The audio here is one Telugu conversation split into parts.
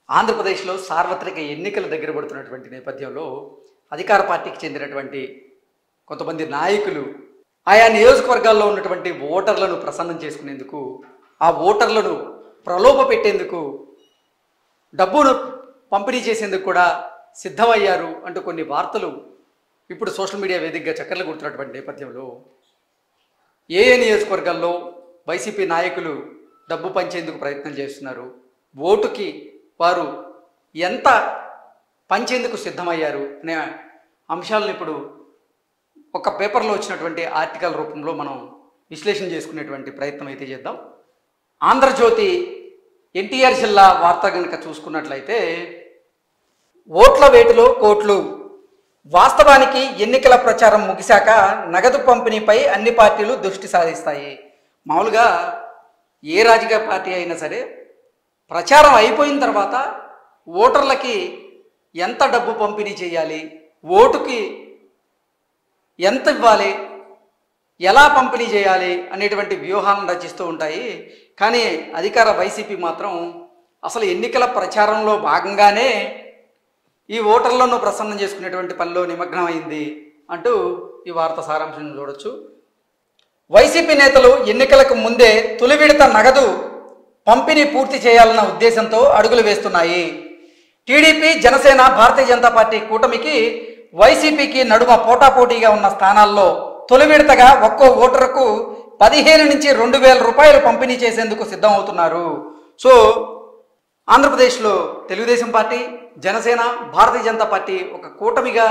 ఆంధ్రప్రదేశ్లో సార్వత్రిక ఎన్నికలు దగ్గర పడుతున్నటువంటి నేపథ్యంలో అధికార పార్టీకి చెందినటువంటి కొంతమంది నాయకులు ఆయా నియోజకవర్గాల్లో ఉన్నటువంటి ఓటర్లను ప్రసన్నం చేసుకునేందుకు ఆ ఓటర్లను ప్రలోభ పెట్టేందుకు డబ్బును పంపిణీ చేసేందుకు కూడా సిద్ధమయ్యారు అంటూ కొన్ని వార్తలు ఇప్పుడు సోషల్ మీడియా వేదికగా చక్కర్లు కొడుతున్నటువంటి నేపథ్యంలో ఏ ఏ నియోజకవర్గాల్లో వైసీపీ నాయకులు డబ్బు పంచేందుకు ప్రయత్నం చేస్తున్నారు ఓటుకి వారు ఎంత పంచేందుకు సిద్ధమయ్యారు అనే అంశాలను ఇప్పుడు ఒక పేపర్లో వచ్చినటువంటి ఆర్టికల్ రూపంలో మనం విశ్లేషణ చేసుకునేటువంటి ప్రయత్నం అయితే చేద్దాం ఆంధ్రజ్యోతి ఎన్టీఆర్ జిల్లా వార్త కనుక చూసుకున్నట్లయితే ఓట్ల వేటులో కోట్లు వాస్తవానికి ఎన్నికల ప్రచారం ముగిశాక నగదు పంపిణీపై అన్ని పార్టీలు దృష్టి సాధిస్తాయి మామూలుగా ఏ రాజకీయ పార్టీ అయినా సరే ప్రచారం అయిపోయిన తర్వాత ఓటర్లకి ఎంత డబ్బు పంపిణీ చేయాలి ఓటుకి ఎంత ఇవ్వాలి ఎలా పంపిణీ చేయాలి అనేటువంటి వ్యూహాలను రచిస్తూ ఉంటాయి కానీ అధికార వైసీపీ మాత్రం అసలు ఎన్నికల ప్రచారంలో భాగంగానే ఈ ఓటర్లను ప్రసన్నం చేసుకునేటువంటి పనిలో నిమగ్నమైంది అంటూ ఈ వార్త సారాంశం చూడొచ్చు వైసీపీ నేతలు ఎన్నికలకు ముందే తొలి విడత నగదు పంపిణీ పూర్తి చేయాలన్న ఉద్దేశంతో అడుగులు వేస్తున్నాయి టీడీపీ జనసేన భారతీయ జనతా పార్టీ కూటమికి వైసీపీకి నడుమ పోటాపోటీగా ఉన్న స్థానాల్లో తొలి విడతగా ఒక్కో ఓటరుకు పదిహేను నుంచి రెండు వేల రూపాయలు పంపిణీ చేసేందుకు సిద్ధమవుతున్నారు సో ఆంధ్రప్రదేశ్లో తెలుగుదేశం పార్టీ జనసేన భారతీయ జనతా పార్టీ ఒక కూటమిగా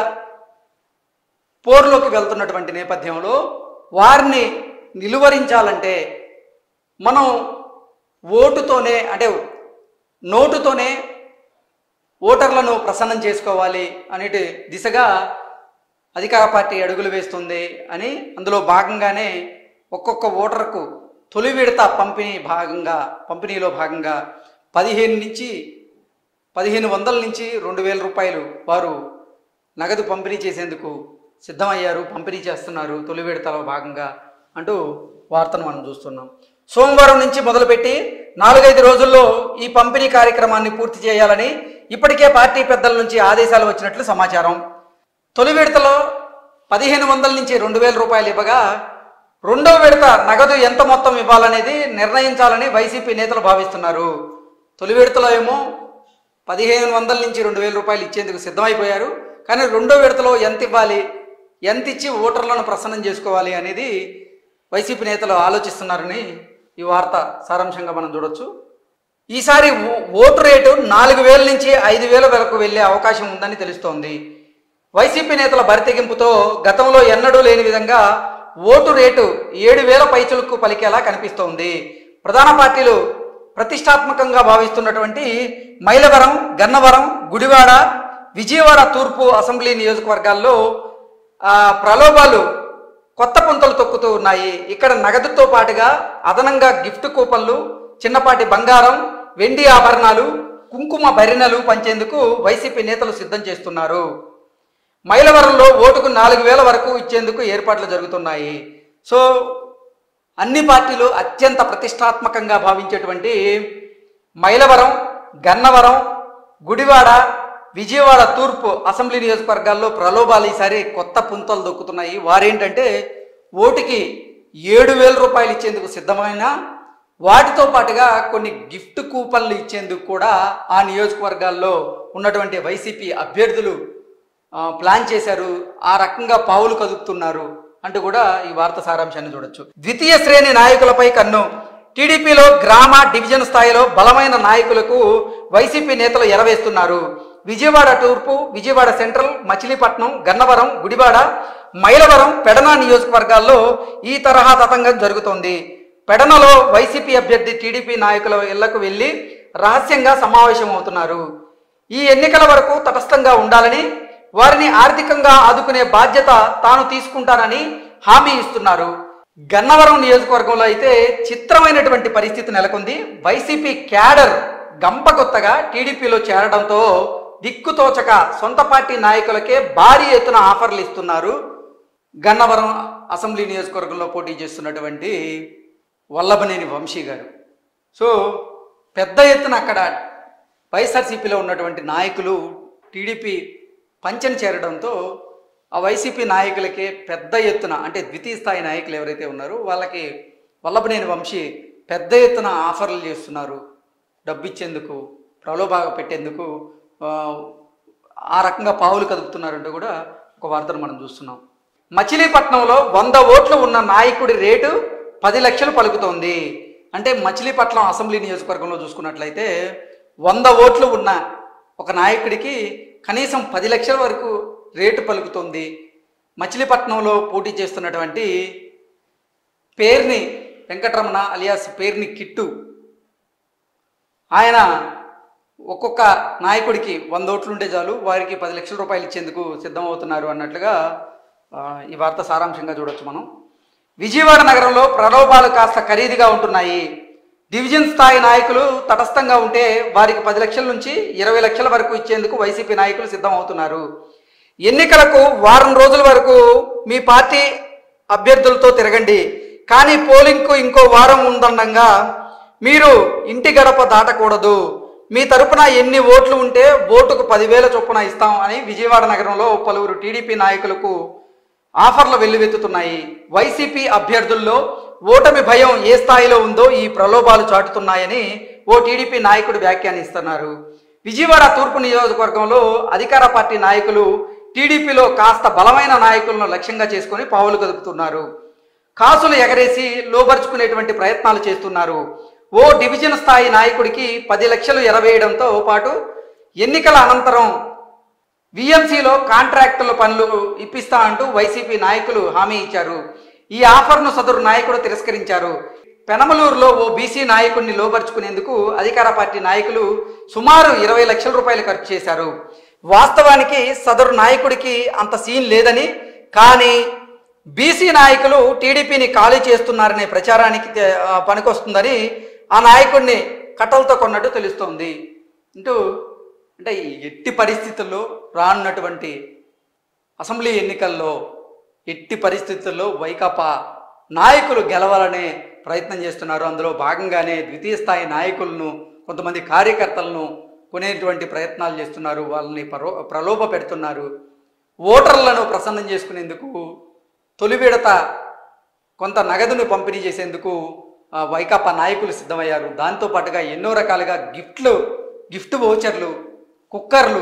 పోరులోకి వెళ్తున్నటువంటి నేపథ్యంలో వారిని నిలువరించాలంటే మనం ఓటుతోనే అంటే నోటుతోనే ఓటర్లను ప్రసన్నం చేసుకోవాలి అనేటి దిశగా అధికార పార్టీ అడుగులు వేస్తుంది అని అందులో భాగంగానే ఒక్కొక్క ఓటర్కు తొలి విడత పంపిణీ భాగంగా పంపిణీలో భాగంగా పదిహేను నుంచి పదిహేను వందల నుంచి రెండు వేల రూపాయలు వారు నగదు పంపిణీ చేసేందుకు సిద్ధమయ్యారు పంపిణీ చేస్తున్నారు తొలి విడతలో భాగంగా అంటూ వార్తను మనం చూస్తున్నాం సోమవారం నుంచి మొదలుపెట్టి నాలుగైదు రోజుల్లో ఈ పంపిణీ కార్యక్రమాన్ని పూర్తి చేయాలని ఇప్పటికే పార్టీ పెద్దల నుంచి ఆదేశాలు వచ్చినట్లు సమాచారం తొలి విడతలో పదిహేను వందల నుంచి రెండు వేల రూపాయలు ఇవ్వగా రెండో విడత నగదు ఎంత మొత్తం ఇవ్వాలనేది నిర్ణయించాలని వైసీపీ నేతలు భావిస్తున్నారు తొలి విడతలో ఏమో పదిహేను వందల నుంచి రెండు వేల రూపాయలు ఇచ్చేందుకు సిద్ధమైపోయారు కానీ రెండో విడతలో ఎంత ఇవ్వాలి ఎంత ఇచ్చి ఓటర్లను ప్రసన్నం చేసుకోవాలి అనేది వైసీపీ నేతలు ఆలోచిస్తున్నారని ఈ వార్త సారాంశంగా మనం చూడొచ్చు ఈసారి ఓ- ఓటు రేటు నాలుగు వేల నుంచి ఐదు వేల వరకు వెళ్ళే అవకాశం ఉందని తెలుస్తోంది వైసీపీ నేతల బరితెగింపుతో గతంలో ఎన్నడూ లేని విధంగా ఓటు రేటు ఏడు వేల పైచులకు పలికేలా కనిపిస్తోంది ప్రధాన పార్టీలు ప్రతిష్టాత్మకంగా భావిస్తున్నటువంటి మైలవరం గన్నవరం గుడివాడ విజయవాడ తూర్పు అసెంబ్లీ నియోజకవర్గాల్లో ఆ, ప్రలోభాలు కొత్త పుంతలు తొక్కుతూ ఉన్నాయి ఇక్కడ నగదుతో పాటుగా అదనంగా గిఫ్ట్ కూపన్లు చిన్నపాటి బంగారం వెండి ఆభరణాలు కుంకుమ భరిణలు పంచేందుకు వైసీపీ నేతలు సిద్ధం చేస్తున్నారు మైలవరంలో ఓటుకు నాలుగు వేల వరకు ఇచ్చేందుకు ఏర్పాట్లు జరుగుతున్నాయి సో అన్ని పార్టీలు అత్యంత ప్రతిష్టాత్మకంగా భావించేటువంటి మైలవరం గన్నవరం గుడివాడ విజయవాడ తూర్పు అసెంబ్లీ నియోజకవర్గాల్లో ప్రలోభాలు ఈసారి కొత్త పుంతలు దొక్కుతున్నాయి వారేంటంటే ఓటుకి ఏడు వేల రూపాయలు ఇచ్చేందుకు సిద్ధమైన వాటితో పాటుగా కొన్ని గిఫ్ట్ కూపన్లు ఇచ్చేందుకు కూడా ఆ నియోజకవర్గాల్లో ఉన్నటువంటి వైసీపీ అభ్యర్థులు ఆ, ప్లాన్ చేశారు ఆ రకంగా పావులు కదుపుతున్నారు అంటూ కూడా ఈ వార్త సారాంశాన్ని చూడొచ్చు ద్వితీయ శ్రేణి నాయకులపై కన్ను టీడీపీలో గ్రామ డివిజన్ స్థాయిలో బలమైన నాయకులకు వైసీపీ నేతలు ఎరవేస్తున్నారు విజయవాడ తూర్పు విజయవాడ సెంట్రల్ మచిలీపట్నం గన్నవరం గుడివాడ మైలవరం పెడన నియోజకవర్గాల్లో ఈ తరహా తతంగం జరుగుతోంది పెడనలో వైసీపీ అభ్యర్థి టీడీపీ నాయకుల ఇళ్లకు వెళ్లి రహస్యంగా సమావేశం అవుతున్నారు ఈ ఎన్నికల వరకు తటస్థంగా ఉండాలని వారిని ఆర్థికంగా ఆదుకునే బాధ్యత తాను తీసుకుంటానని హామీ ఇస్తున్నారు గన్నవరం నియోజకవర్గంలో అయితే చిత్రమైనటువంటి పరిస్థితి నెలకొంది వైసీపీ క్యాడర్ గంపగొత్తగా టీడీపీలో చేరడంతో దిక్కుతోచక సొంత పార్టీ నాయకులకే భారీ ఎత్తున ఆఫర్లు ఇస్తున్నారు గన్నవరం అసెంబ్లీ నియోజకవర్గంలో పోటీ చేస్తున్నటువంటి వల్లభనేని వంశీ గారు సో పెద్ద ఎత్తున అక్కడ వైఎస్ఆర్సీపీలో ఉన్నటువంటి నాయకులు టీడీపీ పంచని చేరడంతో ఆ వైసీపీ నాయకులకి పెద్ద ఎత్తున అంటే ద్వితీయ స్థాయి నాయకులు ఎవరైతే ఉన్నారో వాళ్ళకి వల్లభనేని వంశీ పెద్ద ఎత్తున ఆఫర్లు చేస్తున్నారు డబ్బు ఇచ్చేందుకు ప్రలోభాగా పెట్టేందుకు ఆ, ఆ రకంగా పావులు కదుపుతున్నారంటూ కూడా ఒక వార్తను మనం చూస్తున్నాం మచిలీపట్నంలో వంద ఓట్లు ఉన్న నాయకుడి రేటు పది లక్షలు పలుకుతోంది అంటే మచిలీపట్నం అసెంబ్లీ నియోజకవర్గంలో చూసుకున్నట్లయితే వంద ఓట్లు ఉన్న ఒక నాయకుడికి కనీసం పది లక్షల వరకు రేటు పలుకుతోంది మచిలీపట్నంలో పోటీ చేస్తున్నటువంటి పేర్ని వెంకటరమణ అలియాస్ పేర్ని కిట్టు ఆయన ఒక్కొక్క నాయకుడికి వంద ఓట్లు ఉంటే చాలు వారికి పది లక్షల రూపాయలు ఇచ్చేందుకు సిద్ధమవుతున్నారు అన్నట్లుగా ఆ, ఈ వార్త సారాంశంగా చూడొచ్చు మనం విజయవాడ నగరంలో ప్రలోభాలు కాస్త ఖరీదుగా ఉంటున్నాయి డివిజన్ స్థాయి నాయకులు తటస్థంగా ఉంటే వారికి పది లక్షల నుంచి ఇరవై లక్షల వరకు ఇచ్చేందుకు వైసీపీ నాయకులు సిద్ధమవుతున్నారు ఎన్నికలకు వారం రోజుల వరకు మీ పార్టీ అభ్యర్థులతో తిరగండి కానీ పోలింగ్కు ఇంకో వారం ఉందన్నంగా మీరు ఇంటి గడప దాటకూడదు మీ తరపున ఎన్ని ఓట్లు ఉంటే ఓటుకు పదివేల చొప్పున ఇస్తాం అని విజయవాడ నగరంలో పలువురు టీడీపీ నాయకులకు ఆఫర్లు వెల్లువెత్తుతున్నాయి వైసీపీ అభ్యర్థుల్లో ఓటమి భయం ఏ స్థాయిలో ఉందో ఈ ప్రలోభాలు చాటుతున్నాయని ఓ టీడీపీ నాయకుడు వ్యాఖ్యానిస్తున్నారు విజయవాడ తూర్పు నియోజకవర్గంలో అధికార పార్టీ నాయకులు టీడీపీలో కాస్త బలమైన నాయకులను లక్ష్యంగా చేసుకొని పావులు కదుపుతున్నారు కాసులు ఎగరేసి లోబర్చుకునేటువంటి ప్రయత్నాలు చేస్తున్నారు ఓ డివిజన్ స్థాయి నాయకుడికి పది లక్షలు ఎరవేయడంతో పాటు ఎన్నికల అనంతరం విఎంసీలో కాంట్రాక్టుల పనులు ఇప్పిస్తా అంటూ వైసీపీ నాయకులు హామీ ఇచ్చారు ఈ ఆఫర్ను సదరు నాయకుడు తిరస్కరించారు పెనమలూరులో ఓ బీసీ నాయకుడిని లోపరుచుకునేందుకు అధికార పార్టీ నాయకులు సుమారు ఇరవై లక్షల రూపాయలు ఖర్చు చేశారు వాస్తవానికి సదరు నాయకుడికి అంత సీన్ లేదని కానీ బీసీ నాయకులు టీడీపీని ఖాళీ చేస్తున్నారనే ప్రచారానికి తె- ఆ, పనికొస్తుందని ఆ నాయకుడిని కట్టలతో కొన్నట్టు తెలుస్తోంది అంటూ అంటే ఈ ఎట్టి పరిస్థితుల్లో రానున్నటువంటి అసెంబ్లీ ఎన్నికల్లో ఎట్టి పరిస్థితుల్లో వైకాపా నాయకులు గెలవాలనే ప్రయత్నం చేస్తున్నారు అందులో భాగంగానే ద్వితీయ స్థాయి నాయకులను కొంతమంది కార్యకర్తలను కొనేటువంటి ప్రయత్నాలు చేస్తున్నారు వాళ్ళని ప్రలో ప్రలోభ పెడుతున్నారు ఓటర్లను ప్రసన్నం చేసుకునేందుకు తొలి విడత కొంత నగదును పంపిణీ చేసేందుకు ఆ, వైకాపా నాయకులు సిద్ధమయ్యారు దాంతో పాటుగా ఎన్నో రకాలుగా గిఫ్ట్లు గిఫ్ట్ వోచర్లు కుక్కర్లు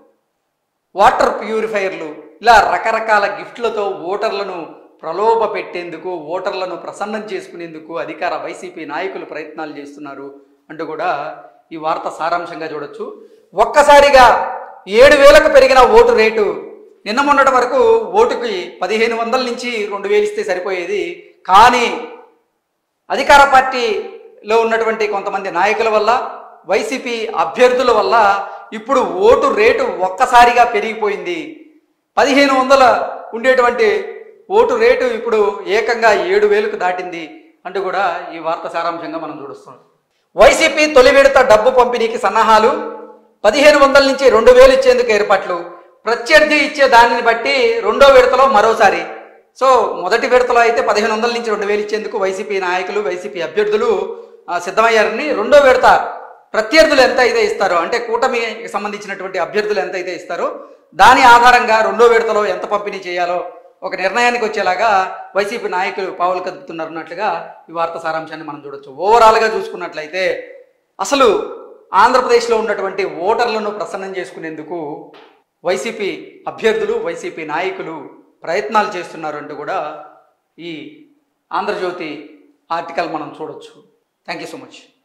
వాటర్ ప్యూరిఫైయర్లు ఇలా రకరకాల గిఫ్ట్లతో ఓటర్లను ప్రలోభ పెట్టేందుకు ఓటర్లను ప్రసన్నం చేసుకునేందుకు అధికార వైసీపీ నాయకులు ప్రయత్నాలు చేస్తున్నారు అంటూ కూడా ఈ వార్త సారాంశంగా చూడొచ్చు ఒక్కసారిగా ఏడు వేలకు పెరిగిన ఓటు రేటు నిన్న మొన్నటి వరకు ఓటుకి పదిహేను వందల నుంచి రెండు వేలు ఇస్తే సరిపోయేది కానీ అధికార పార్టీలో ఉన్నటువంటి కొంతమంది నాయకుల వల్ల వైసీపీ అభ్యర్థుల వల్ల ఇప్పుడు ఓటు రేటు ఒక్కసారిగా పెరిగిపోయింది పదిహేను వందల ఉండేటువంటి ఓటు రేటు ఇప్పుడు ఏకంగా ఏడు వేలకు దాటింది అంటూ కూడా ఈ వార్త సారాంశంగా మనం చూడుస్తున్నాం వైసీపీ తొలి విడత డబ్బు పంపిణీకి సన్నాహాలు పదిహేను వందల నుంచి రెండు వేలు ఇచ్చేందుకు ఏర్పాట్లు ప్రత్యర్థి ఇచ్చే దానిని బట్టి రెండో విడతలో మరోసారి సో మొదటి విడతలో అయితే పదిహేను వందల నుంచి రెండు వేలు ఇచ్చేందుకు వైసీపీ నాయకులు వైసీపీ అభ్యర్థులు ఆ, సిద్ధమయ్యారని రెండో విడత ప్రత్యర్థులు ఎంత అయితే ఇస్తారో అంటే కూటమికి సంబంధించినటువంటి అభ్యర్థులు ఎంత అయితే ఇస్తారో దాని ఆధారంగా రెండో విడతలో ఎంత పంపిణీ చేయాలో ఒక నిర్ణయానికి వచ్చేలాగా వైసీపీ నాయకులు పావులు కదుపుతున్నారన్నట్లుగా ఈ వార్త సారాంశాన్ని మనం చూడొచ్చు ఓవరాల్గా చూసుకున్నట్లయితే అసలు ఆంధ్రప్రదేశ్లో ఉన్నటువంటి ఓటర్లను ప్రసన్నం చేసుకునేందుకు వైసీపీ అభ్యర్థులు వైసీపీ నాయకులు ప్రయత్నాలు చేస్తున్నారు అంటూ కూడా ఈ ఆంధ్రజ్యోతి ఆర్టికల్ మనం చూడొచ్చు థ్యాంక్ యూ సో మచ్